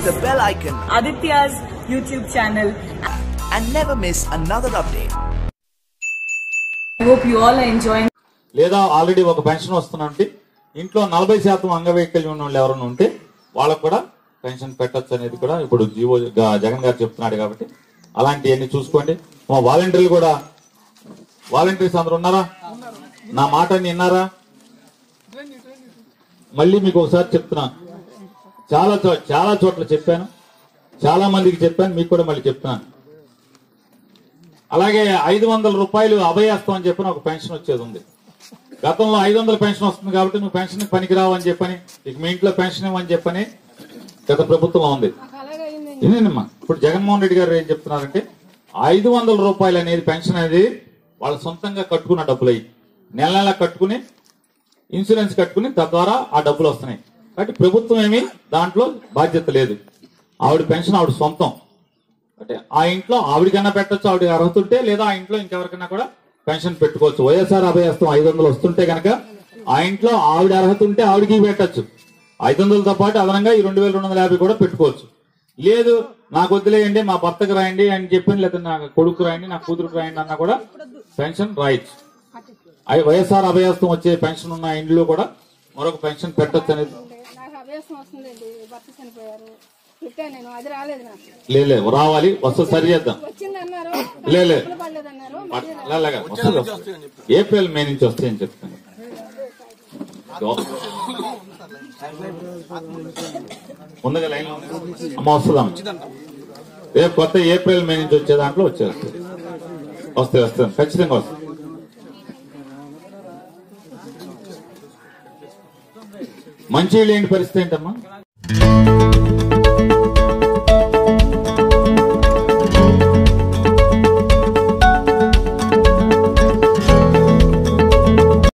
the bell icon Aditya's YouTube channel. and never miss another update. I hope you all are enjoying. లేదా already ఒక pension వస్తున్నట్టు ఇంట్లో నలభై శాతం అంగవైకల్యం ఉన్న వాళ్ళు ఎవరైనా ఉంటే వాళ్ళకు కూడా పెన్షన్ పెట్టొచ్చు అనేది కూడా ఇప్పుడు జీవో గా- జగన్ గారు చెప్తున్నాడు కాబట్టి అలాంటివన్నీ చూసుకోండి మా వాలంటీర్లు కూడా వాలంటీర్స్ అందరు ఉన్నారా నా మాట విన్నారా మళ్ళీ మీకు ఒకసారి చెప్తున్నా చాలా చో- చాలా చోట్ల చెప్పాను చాలా మందికి చెప్పాను మీకు కూడా మళ్ళీ చెప్తున్నాను అలాగే ఐదు వందల రూపాయలు అభయాస్తం అని చెప్పిన ఒక పెన్షన్ వచ్చేది ఉంది గతంలో ఐదు వందల పెన్షన్ వస్తుంది కాబట్టి నువ్వు పెన్షన్ పనికిరావు అని చెప్పని ఇక మీ ఇంట్లో పెన్షన్ ఇవ్వని చెప్పని గత ప్రభుత్వం ఉంది ఇదేనమ్మా ఇప్పుడు జగన్మోహన్ రెడ్డి గారు ఏం చెప్తున్నారంటే ఐదు వందల రూపాయలు అనేది పెన్షన్ అనేది వాళ్ళ సొంతంగా కట్టుకున్న డబ్బులు అయ్యి నెల నెల కట్టుకుని ఇన్సూరెన్స్ కట్టుకుని తద్వారా ఆ డబ్బులు వస్తున్నాయి కాబట్టి ప్రభుత్వం ఏమి దాంట్లో బాధ్యత లేదు ఆవిడ పెన్షన్ ఆవిడ సొంతం అంటే ఆ ఇంట్లో ఆవిడకైనా పెట్టొచ్చు ఆవిడ అర్హత ఉంటే లేదా ఆ ఇంట్లో ఇంకెవరికైనా కూడా పెన్షన్ పెట్టుకోవచ్చు వైఎస్ఆర్ అభయస్తం ఐదు వందలు వస్తుంటే కనుక ఆ ఇంట్లో ఆవిడ అర్హత ఉంటే ఆవిడకి పెట్టొచ్చు ఐదు వందలతో పాటు అదనంగా ఈ రెండు వేల రెండు వందల యాభై కూడా పెట్టుకోవచ్చు లేదు నాకు వదిలేయండి మా భర్తకు రాయండి అని చెప్పి లేదా నా కొడుకు రాయండి నా కూతురుకు రాయండి అన్నా కూడా పెన్షన్ రాయొచ్చు అవి వైఎస్ఆర్ అభయస్తం వచ్చే పెన్షన్ ఉన్న ఇంట్లో కూడా మరొక పెన్షన్ పెట్టొచ్చు అనేది నాకు అభ్యాసం వస్తుందండి భర్త చనిపోయారు పెట్టాను నేను అది రాలేదు నాకు లేలే రావాలి వస్తే సరి చేద్దాం వచ్చింది అన్నారు లేలే డబ్బులు పడలేదన్నారు అలాగా వస్తుంది, వస్తుంది. ఏప్రిల్ మే నుంచి వస్తాయని చెప్తాను ముందుగా లైన్ అమ్మ వస్తుందాం రేపు కొత్త ఏప్రిల్ మే నుంచి వచ్చే దాంట్లో వచ్చేస్తుంది వస్తాయి వస్తాయి ఖచ్చితంగా వస్తాయి మంచి ఏంటి పరిస్థితి ఏంటమ్మా